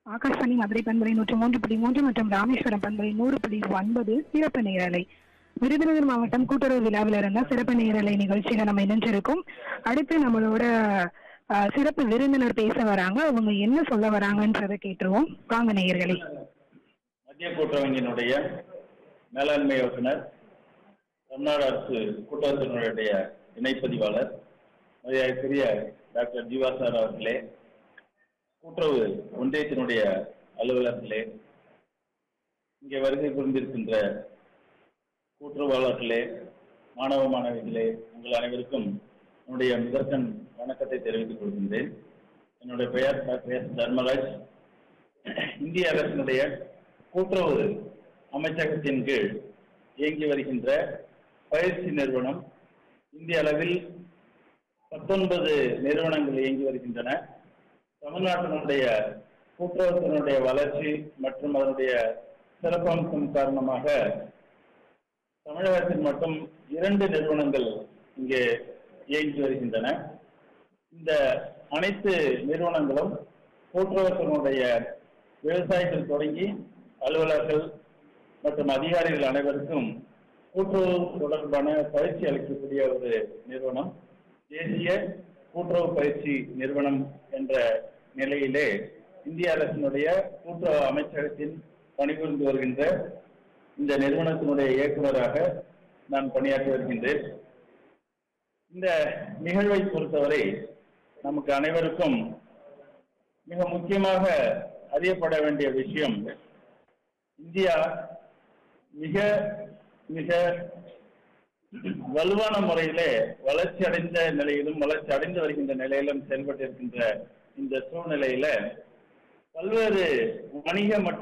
ஆகாஷ்வாணி மதுரை பண்பலை நூற்றி மூன்று புள்ளி மூன்று மற்றும் ராமேஸ்வரம் பண்பலை நூறு புள்ளி ஒன்பது சிறப்பு நேரலை விருதுநகர் மாவட்டம் கூட்டுறவு விழாவில் இருந்த சிறப்பு நேரலை நிகழ்ச்சியில நம்ம இணைஞ்சிருக்கோம் அடுத்து நம்மளோட அஹ், சிறப்பு விருந்தினர் பேச வராங்க அவங்க என்ன சொல்ல வராங்கன்றதை கேட்டுருவோம் வாங்க நேயர்களே மத்திய கூட்டுறவங்கினுடைய மேலாண்மை இயக்குனர் தமிழ்நாடு அரசு கூட்டுறவுத்துறையினுடைய இணைப்பதிவாளர் மரியாதைக்குரிய டாக்டர் ஜீவா சார் அவர்களே கூட்டுறவு ஒன்றியத்தினுடைய அலுவலர்களே இங்கே வருகை புரிந்திருக்கின்ற கூட்டுறவாளர்களே மாணவ மாணவிகளே உங்கள் அனைவருக்கும் என்னுடைய முதற்கண் வணக்கத்தை தெரிவித்துக் கொள்கின்றேன் என்னுடைய பெயர் டாக்டர் எஸ் தர்மராஜ் இந்திய அரசினுடைய கூட்டுறவு அமைச்சகத்தின் கீழ் இயங்கி வருகின்ற பயிற்சி நிறுவனம் இந்திய அளவில் பத்தொன்பது நிறுவனங்கள் இயங்கி வருகின்றன தமிழ்நாட்டினுடைய கூட்டுறவுத்தினுடைய வளர்ச்சி மற்றும் அதனுடைய சிறப்பம்சம் காரணமாக தமிழகத்தில் மட்டும் இரண்டு நிறுவனங்கள் இங்கே இயங்கி வருகின்றன இந்த அனைத்து நிறுவனங்களும் கூட்டுறவுத்தினுடைய விவசாயிகள் தொடங்கி அலுவலர்கள் மற்றும் அதிகாரிகள் அனைவருக்கும் கூட்டுறவு தொடர்பான பயிற்சி அளிக்கக்கூடிய ஒரு நிறுவனம் தேசிய கூட்டுறவு பயிற்சி நிறுவனம் என்ற நிலையிலே இந்திய அரசினுடைய கூட்டுறவு அமைச்சகத்தில் பணிபுரிந்து வருகின்ற இந்த நிறுவனத்தினுடைய இயக்குநராக நான் பணியாற்றி வருகின்றேன் இந்த நிகழ்வை பொறுத்தவரை நமக்கு அனைவருக்கும் மிக முக்கியமாக அறியப்பட வேண்டிய விஷயம் இந்தியா மிக மிக வலுவான முறையிலே வளர்ச்சி அடைந்த நிலையிலும் வளர்ச்சி அடைந்து வருகின்ற நிலையிலும் செயல்பட்டு இருக்கின்ற இந்த சூழ்நிலையில பல்வேறு வணிக மற்றும்